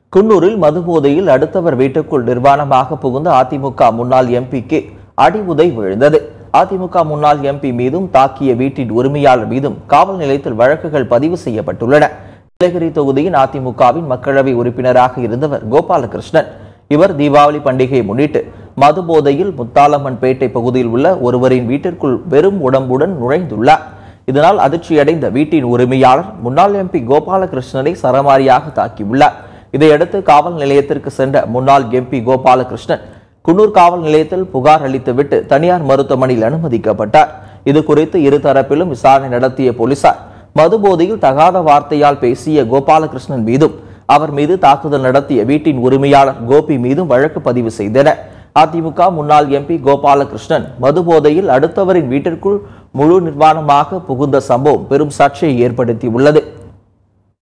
குன்னூரில் மதுபோதையில் அடுத்தவர் வீட்டுக்குள் நிர்வாணமாக புகுந்த அதிமுக முன்னாள் எம்பிக்கு அடி உதை விழுந்தது அதிமுக முன்னாள் எம்பி மீதும் தாக்கிய வீட்டின் உரிமையாளர் மீதும் காவல் நிலையத்தில் வழக்குகள் பதிவு செய்யப்பட்டுள்ளன நீலகிரி தொகுதியின் அதிமுகவின் மக்களவை உறுப்பினராக இருந்தவர் கோபாலகிருஷ்ணன் இவர் தீபாவளி பண்டிகையை முன்னிட்டு மது போதையில் முத்தாலம்மன்பேட்டை பகுதியில் உள்ள ஒருவரின் வீட்டிற்குள் வெறும் உடம்புடன் நுழைந்துள்ளார் இதனால் அதிர்ச்சியடைந்த வீட்டின் உரிமையாளர் முன்னாள் எம்பி கோபாலகிருஷ்ணனை சரமாரியாக தாக்கியுள்ளார் இதையடுத்து காவல் நிலையத்திற்கு சென்ற முன்னாள் எம்பி கோபாலகிருஷ்ணன் குன்னூர் காவல் நிலையத்தில் புகார் அளித்துவிட்டு தனியார் மருத்துவமனையில் அனுமதிக்கப்பட்டார் இது குறித்து இருதரப்பிலும் விசாரணை நடத்திய போலீசார் மது போதையில் தகாத வார்த்தையால் பேசிய கோபாலகிருஷ்ணன் மீதும் அவர் மீது தாக்குதல் நடத்திய வீட்டின் உரிமையாளர் கோபி மீதும் வழக்கு பதிவு செய்தனர் அதிமுக முன்னாள் எம்பி கோபாலகிருஷ்ணன் மது போதையில் அடுத்தவரின் வீட்டிற்குள் முழு நிர்வாணமாக புகுந்த சம்பவம் பெரும் சர்ச்சையை ஏற்படுத்தியுள்ளது